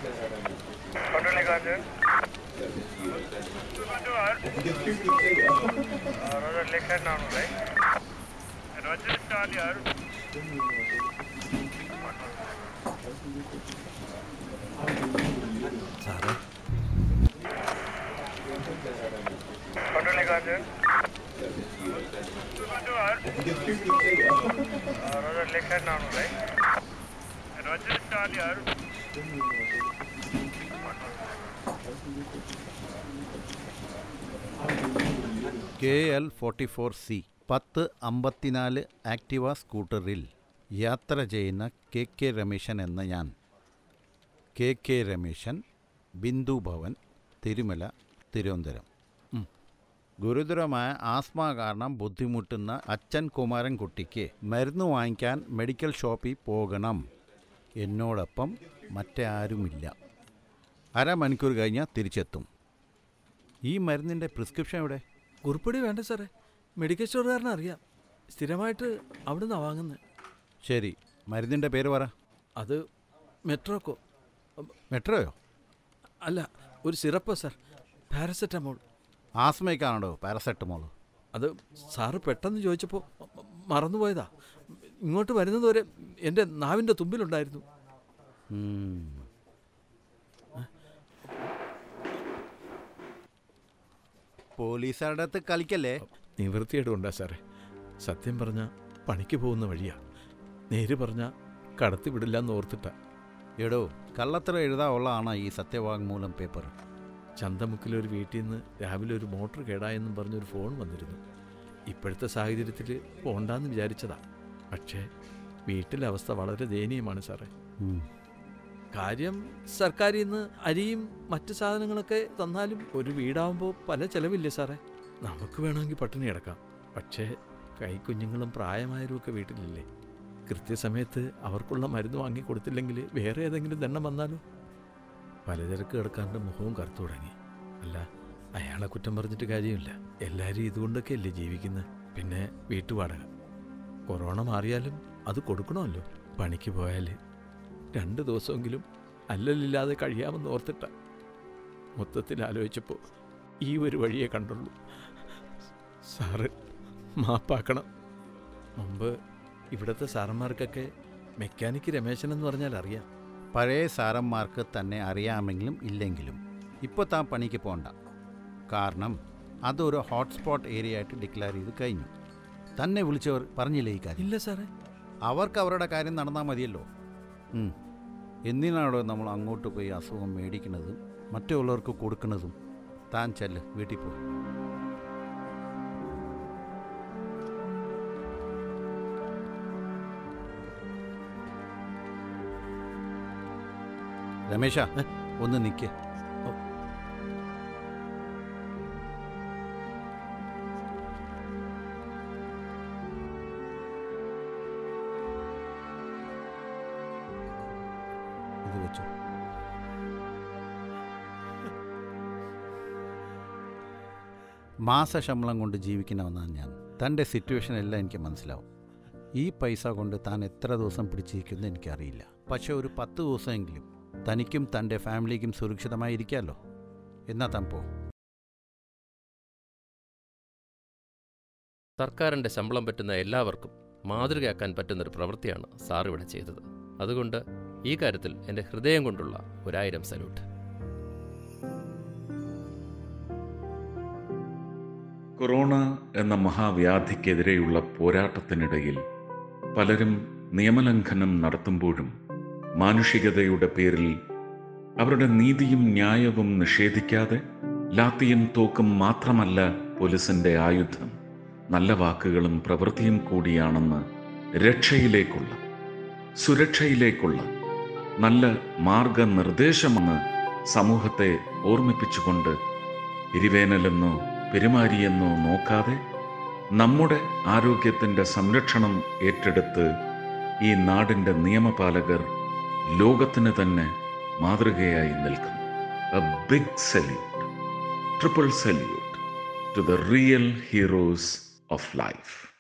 Control Roger. Uh, Roger, left hand down, right? Roger, Charlie, Arun. സാറേ Control Roger. Uh, Roger, left hand down, right? Roger, Charlie, Arun. K L forty four C പത്ത് അമ്പത്തിനാല് Activa സ്കൂട്ടറിൽ യാത്ര ചെയ്യുന്ന K K Rameshan എന്ന ഞാൻ K K Rameshan Bindu Bhavan Thirumala Thiruvananthapuram ഉം. ഗുരുതരമായ ആസ്മ കാരണം ബുദ്ധിമുട്ടുന്ന അച്ഛൻ കുമാരൻകുട്ടിക്ക് മരുന്ന് വാങ്ങിക്കാൻ മെഡിക്കൽ ഷോപ്പിൽ പോകണം എന്നോടൊപ്പം മറ്റേ ആരുമില്ല അരമണിക്കൂർ കഴിഞ്ഞാൽ തിരിച്ചെത്തും ഈ മരുന്നിൻ്റെ പ്രിസ്ക്രിപ്ഷൻ എവിടെ കുറിപ്പടി വേണ്ട സാറേ മെഡിക്കൽ സ്റ്റോറുകാരനെ അറിയാം സ്ഥിരമായിട്ട് അവിടെ നിന്നാണ് വാങ്ങുന്നത് ശരി മരുന്നിൻ്റെ പേര് പറ അത് മെട്രോക്കോ മെട്രോയോ അല്ല ഒരു സിറപ്പ് സാർ പാരസെറ്റമോൾ ആസ്മയ്ക്കാണോ പാരസെറ്റമോൾ അത് സാറ് പെട്ടെന്ന് ചോദിച്ചപ്പോൾ മറന്നുപോയതാ ഇങ്ങോട്ട് വരുന്നതുവരെ എൻ്റെ നാവിൻ്റെ തുമ്പിലുണ്ടായിരുന്നു പോലീസുകാരുടെ അടുത്ത് കളിക്കല്ലേ നിവൃത്തിയേട് കൊണ്ടാ സാറേ സത്യം പറഞ്ഞ പണിക്ക് പോകുന്ന വഴിയാ നേര് പറഞ്ഞ കടത്തി വിടില്ല എന്ന് ഓർത്തിട്ടാ എടോ കള്ളത്തരം എഴുതാനുള്ളതാണ് ഈ സത്യവാങ്മൂലം പേപ്പർ ചന്തമുക്കിലെ ഒരു വീട്ടിൽ നിന്ന് രാവിലെ ഒരു മോട്ടർ കേടായെന്നും പറഞ്ഞൊരു ഫോൺ വന്നിരുന്നു ഇപ്പോഴത്തെ സാഹചര്യത്തിൽ പോണ്ടാന്ന് വിചാരിച്ചതാ പക്ഷേ വീട്ടിലെ അവസ്ഥ വളരെ ദയനീയമാണ് സാറേ കാര്യം സർക്കാരിൽ നിന്ന് അരിയും മറ്റു സാധനങ്ങളൊക്കെ തന്നാലും ഒരു വീടാവുമ്പോൾ പല ചെലവില്ലേ സാറേ നമുക്ക് വേണമെങ്കിൽ പട്ടിണി കിടക്കാം പക്ഷേ കൈക്കുഞ്ഞുങ്ങളും പ്രായമായവരും ഒക്കെ വീട്ടിലില്ലേ കൃത്യസമയത്ത് അവർക്കുള്ള മരുന്ന് വാങ്ങി കൊടുത്തില്ലെങ്കിൽ വേറെ ഏതെങ്കിലും ദണ്ണം വന്നാലോ പലചരക്ക് കിടക്കാണ്ട് മുഖവും കറുത്തു തുടങ്ങി അല്ല അയാളെ കുറ്റം പറഞ്ഞിട്ട് കാര്യമില്ല എല്ലാവരും ഇതുകൊണ്ടൊക്കെ അല്ലേ ജീവിക്കുന്നത് പിന്നെ വീട്ടുവാടക കൊറോണ മാറിയാലും അത് കൊടുക്കണമല്ലോ പണിക്ക് പോയാൽ രണ്ട് ദിവസമെങ്കിലും അല്ലലില്ലാതെ കഴിയാമെന്ന് ഓർത്തിട്ട മൊത്തത്തിൽ ആലോചിച്ചപ്പോൾ ഈ ഒരു വഴിയേ കണ്ടുള്ളൂ സാറ് മാപ്പാക്കണം മുമ്പ് ഇവിടുത്തെ സാറന്മാർക്കൊക്കെ മെക്കാനിക്ക് രമേശൻ എന്ന് പറഞ്ഞാൽ അറിയാം പഴയ സാറന്മാർക്ക് തന്നെ അറിയാമെങ്കിലും ഇല്ലെങ്കിലും ഇപ്പോൾ താൻ പണിക്ക് പോകണ്ട കാരണം അതൊരു ഹോട്ട്സ്പോട്ട് ഏരിയ ആയിട്ട് ഡിക്ലെയർ ചെയ്ത് കഴിഞ്ഞു തന്നെ വിളിച്ചവർ പറഞ്ഞില്ലേ ഈ കാര്യം ഇല്ല സാറേ അവർക്ക് അവരുടെ കാര്യം നടന്നാൽ മതിയല്ലോ ഉം. എന്തിനാണോ നമ്മൾ അങ്ങോട്ട് പോയി അസുഖം മേടിക്കുന്നതും മറ്റുള്ളവർക്ക് കൊടുക്കുന്നതും താൻ ചെല്ല് വീട്ടിൽ പോ രമേശ ഒന്ന് നിൽക്ക് ഇത് വെച്ചു മാസശമ്പളം കൊണ്ട് ജീവിക്കണമെന്നാണ് ഞാൻ തൻ്റെ സിറ്റുവേഷൻ എല്ലാം എനിക്ക് മനസ്സിലാവും ഈ പൈസ കൊണ്ട് താൻ എത്ര ദിവസം പിടിച്ചിരിക്കുന്നത് എനിക്കറിയില്ല പക്ഷേ ഒരു പത്ത് ദിവസമെങ്കിലും തനിക്കും തൻ്റെ ഫാമിലിക്കും സുരക്ഷിതമായിരിക്കാമല്ലോ എന്നാ താൻ പോ സർക്കാരിൻ്റെ ശമ്പളം പറ്റുന്ന എല്ലാവർക്കും മാതൃകയാക്കാൻ പറ്റുന്നൊരു പ്രവൃത്തിയാണ് സാർ ഇവിടെ ചെയ്തത് അതുകൊണ്ട് ഈ കാര്യത്തിൽ എൻ്റെ ഹൃദയം കൊണ്ടുള്ള ഒരായിരം സല്യൂട്ട് കൊറോണ എന്ന മഹാവ്യാധിക്കെതിരെയുള്ള പോരാട്ടത്തിനിടയിൽ പലരും നിയമലംഘനം നടത്തുമ്പോഴും മാനുഷികതയുടെ പേരിൽ അവരുടെ നീതിയും ന്യായവും നിഷേധിക്കാതെ ലാത്തിയും തോക്കും മാത്രമല്ല പോലീസിന്റെ ആയുധം നല്ല വാക്കുകളും പ്രവൃത്തിയും കൂടിയാണെന്ന് രക്ഷയിലേക്കുള്ള സുരക്ഷയിലേക്കുള്ള നല്ല മാർഗനിർദ്ദേശമെന്ന് സമൂഹത്തെ ഓർമ്മിപ്പിച്ചുകൊണ്ട് ഇരുവേനലെന്നോ പെരുമാരിയെന്നോ നോക്കാതെ നമ്മുടെ ആരോഗ്യത്തിൻ്റെ സംരക്ഷണം ഏറ്റെടുത്ത് ഈ നാടിൻ്റെ നിയമപാലകർ ലോകത്തിന് തന്നെ മാതൃകയായി നിൽക്കുന്നു a big salute triple salute to the real heroes of life